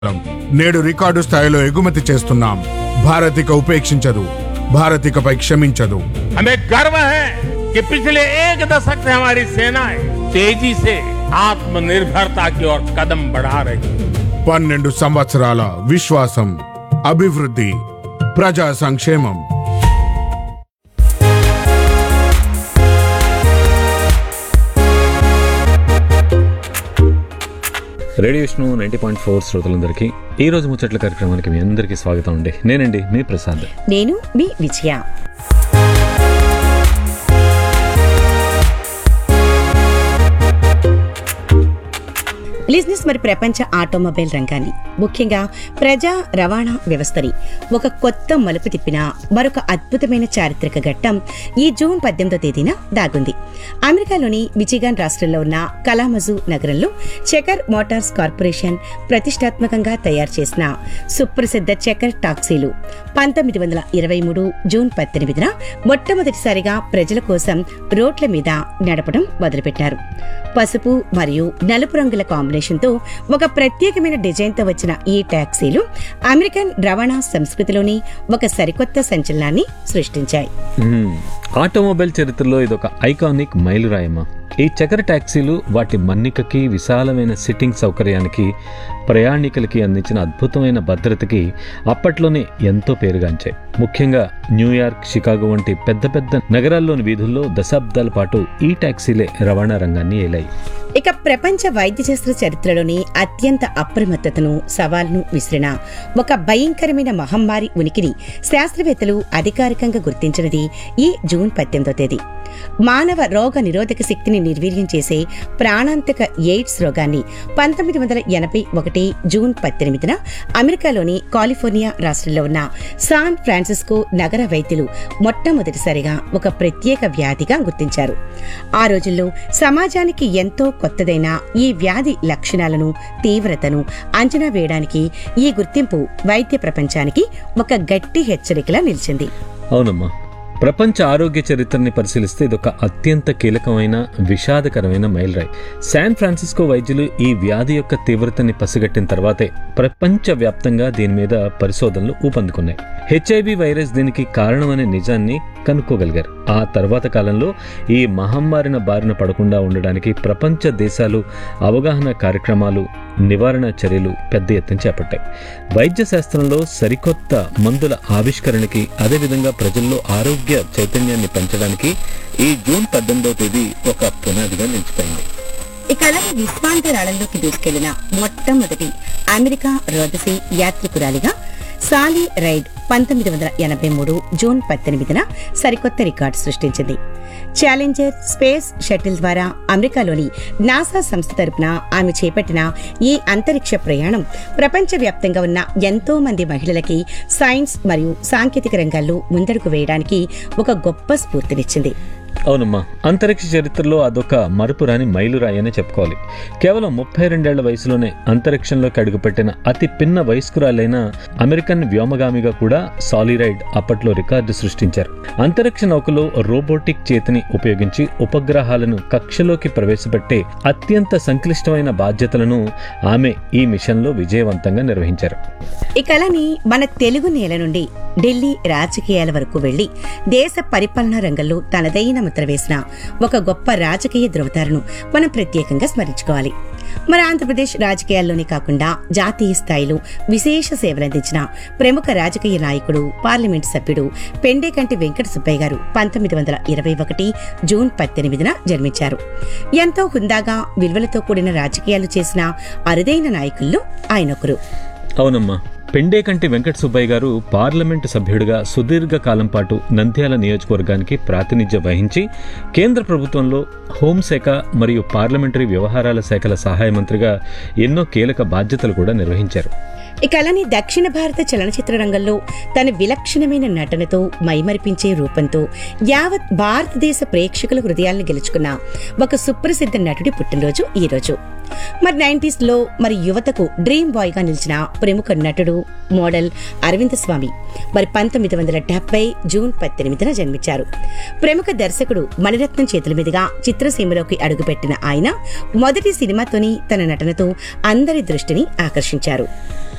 నేడు రికార్డు స్థాయిలో ఎగుమతి చేస్తున్నాం భారతిక ఉపేక్షించదు భారతికపై క్షమించదు हमें गर्व है कि पिछले एक दशक से हमारी सेनाएं तेजी से आत्मनिर्भरता की ओर कदम बढ़ा रही है పన్నెండు సంవత్సరాల విశ్వాసం అభివృద్ధి ప్రజా సంక్షేమం radio Vishnu ninety point four శ్రోతలందరికీ ఈ రోజు ముచ్చట్ల కార్యక్రమానికి మీ అందరికీ స్వాగతం అండి నేనండి మీ ప్రసాద్ నేను మీ విజయ లిజినెస్ మరి ప్రపంచ ఆటోమొబైల్ రంగాన్ని ముఖ్యంగా ప్రజా రవాణా వ్యవస్థని ఒక కొత్త మలుపు తిప్పిన మరొక అద్భుతమైన చారిత్రక ఘట్టం ఈ జూన్ పద్దెనిమిదో తేదీన దాగుంది అమెరికాలోని మిచిగాన్ రాష్ట్రంలో ఉన్న కలామజు నగరంలో చెకర్ మోటార్స్ కార్పొరేషన్ ప్రతిష్టాత్మకంగా తయారు చేసిన సుప్రసిద్ధ చెకర్ టాక్సీలు పంతొమ్మిది వందల ఇరవై మూడు జూన్ పద్దెనిమిదిన మొట్టమొదటిసారిగా ప్రజల కోసం రోడ్ల మీద నడపడం మొదలుపెట్టారు పసుపు మరియు నలుపు రంగుల కాంబినేషన్తో ఒక ప్రత్యేకమైన డిజైన్తో వచ్చిన ఈ టాక్సీలు అమెరికన్ రవాణా సంస్కృతిలోని ఒక సరికొత్త సంచలనాన్ని సృష్టించాయి మ్మ్. ఆటోమొబైల్ చరిత్రలో ఇదొక ఐకానిక్ మైలురాయమ్మ ఈ చక్ర ట్యాక్సీలు వాటి మన్నికకి విశాలమైన సిట్టింగ్ సౌకర్యానికి ప్రయాణికులకి అందించిన అద్భుతమైన భద్రతకి అప్పట్లోనే ఎంతో పేరుగాంచాయి ముఖ్యంగా న్యూయార్క్ షికాగో వంటి పెద్ద పెద్ద నగరాల్లోని వీధుల్లో దశాబ్దాల పాటు ఈ ట్యాక్సీలే రవాణా రంగాన్ని ఏలాయి ఇక ప్రపంచ వైద్య శాస్త్ర చరిత్రలోని అత్యంత అప్రమత్తతను సవాల్ను విసిరిన ఒక భయంకరమైన మహమ్మారి ఉనికిని శాస్త్రవేత్తలు అధికారికంగా గుర్తించినది ఈ జూన్ పద్దెనిమిదో తేదీ మానవ రోగ నిరోధక శక్తిని నిర్వీర్యం చేసే ప్రాణాంతక ఎయిడ్స్ రోగాన్ని పంతొమ్మిది వందల ఎనభై ఒకటి జూన్ పద్దెనిమిదిన అమెరికాలోని కాలిఫోర్నియా రాష్ట్రంలో ఉన్న శాన్ ఫ్రాన్సిస్కో నగర వైద్యులు మొట్టమొదటిసారిగా ఒక ప్రత్యేక వ్యాధిగా గుర్తించారు ఆ రోజుల్లో సమాజానికి ఎంతో కొత్తదైన ఈ వ్యాధి లక్షణాలను తీవ్రతను అంచనా వేయడానికి ఈ గుర్తింపు వైద్య ప్రపంచానికి ఒక గట్టి హెచ్చరికలా నిలిచింది అవునమ్మా ప్రపంచ ఆరోగ్య చరిత్రని పరిశీలిస్తే ఇదొక అత్యంత కీలకమైన విషాదకరమైన మైలురాయి శాన్ ఫ్రాన్సిస్కో వైద్యులు ఈ వ్యాధి యొక్క తీవ్రతని పసిగట్టిన తర్వాతే ప్రపంచ వ్యాప్తంగా దీని మీద పరిశోధనలు ఊపందుకున్నాయి హెచ్ఐవి వైరస్ దీనికి కారణమనే నిజాన్ని కనుక్కోగలిగారు ఆ తర్వాత కాలంలో ఈ మహమ్మారిన బారిన పడకుండా ఉండడానికి ప్రపంచ దేశాలు అవగాహన కార్యక్రమాలు నివారణ చర్యలు పెద్ద ఎత్తున చేపట్టాయి వైద్య శాస్త్రంలో సరికొత్త మందుల ఆవిష్కరణకి అదేవిధంగా ప్రజల్లో ఆరోగ్య చైతన్యాన్ని పెంచడానికి ఈ జూన్ పద్దెనిమిదవ తేదీ ఒక పునాదిగా నిలిచిపోయింది ఇక అలాగే విశ్వాంతరాళంలోకి దూసుకెళ్లిన మొట్టమొదటి అమెరికా రోదసి యాత్రికురాలిగా సాలీ రైడ్ పంతొమ్మిది వందల ఎనభై మూడు జూన్ పద్దెనిమిదిన సరికొత్త రికార్డు సృష్టించింది ఛాలెంజర్ స్పేస్ షటిల్ ద్వారా అమెరికాలోని నాసా సంస్థ తరపున ఆమె చేపట్టిన ఈ అంతరిక్ష ప్రయాణం ప్రపంచవ్యాప్తంగా ఉన్న ఎంతో మంది మహిళలకి సైన్స్ మరియు సాంకేతిక రంగాల్లో ముందడుగు వేయడానికి ఒక గొప్ప స్ఫూర్తినిచ్చింది అవునమ్మా అంతరిక్ష చరిత్రలో అదొక మరుపురాని మైలురాయి అనే చెప్పుకోవాలి కేవలం ముప్పై రెండేళ్ల వయసులోనే అంతరిక్షంలోకి అడుగుపెట్టిన అతి పిన్న వయస్కురాలైన అమెరికన్ వ్యోమగామిగా కూడా సాలిరైడ్ అప్పట్లో రికార్డు సృష్టించారు అంతరిక్ష నౌకలో రోబోటిక్ చేతిని ఉపయోగించి ఉపగ్రహాలను కక్షలోకి ప్రవేశపెట్టే అత్యంత సంక్లిష్టమైన బాధ్యతలను ఆమె ఈ మిషన్లో విజయవంతంగా నిర్వహించారు ఈ కళని మన తెలుగు నేల నుండి ఢిల్లీ రాజకీయాల వరకు వెళ్లి దేశ పరిపాలనా రంగంలో తనదైన ముద్ర వేసిన ఒక గొప్ప రాజకీయ ధృవతారను మనం ప్రత్యేకంగా స్మరించుకోవాలి మన ఆంధ్రప్రదేశ్ రాజకీయాల్లోనే కాకుండా జాతీయ స్థాయిలో విశేష సేవలందించిన ప్రముఖ రాజకీయ నాయకుడు పార్లమెంట్ సభ్యుడు పెండేకంటి వెంకట సుబ్బయ్య గారు పంతొమ్మిది వందల ఇరవై ఒకటి జూన్ పద్దెనిమిదిన జన్మించారు ఎంతో హుందాగా విలువలతో కూడిన రాజకీయాలు చేసిన అరుదైన నాయకుల్లో ఆయనొకరు అవునమ్మా పెండేకంటి వెంకట సుబ్బయ్య గారు పార్లమెంటు సభ్యుడిగా సుదీర్ఘ కాలం పాటు నంద్యాల నియోజకవర్గానికి ప్రాతినిధ్యం వహించి కేంద్ర ప్రభుత్వంలో హోంశాఖ మరియు పార్లమెంటరీ వ్యవహారాల శాఖల సహాయ మంత్రిగా ఎన్నో కీలక బాధ్యతలు కూడా నిర్వహించారు ఇక అలానే దక్షిణ భారత చలనచిత్ర రంగంలో తన విలక్షణమైన నటనతో మైమరిపించే రూపంతో యావత్ భారతదేశ ప్రేక్షకుల హృదయాలను గెలుచుకున్న ఒక సుప్రసిద్ధ నటుడి పుట్టినరోజు ఈ రోజు మరి నైన్టీస్ లో మరి యువతకు డ్రీమ్ బాయ్ గా నిలిచిన ప్రముఖ నటుడు మోడల్ అరవింద్ స్వామి మరి పంతొమ్మిది వందల డెబ్బై జూన్ పద్దెనిమిదిన జన్మించారు ప్రముఖ దర్శకుడు మణిరత్నం చేతుల మీదుగా చిత్రసీమలోకి అడుగుపెట్టిన ఆయన మొదటి సినిమాతోని తన నటనతో అందరి దృష్టిని ఆకర్షించారు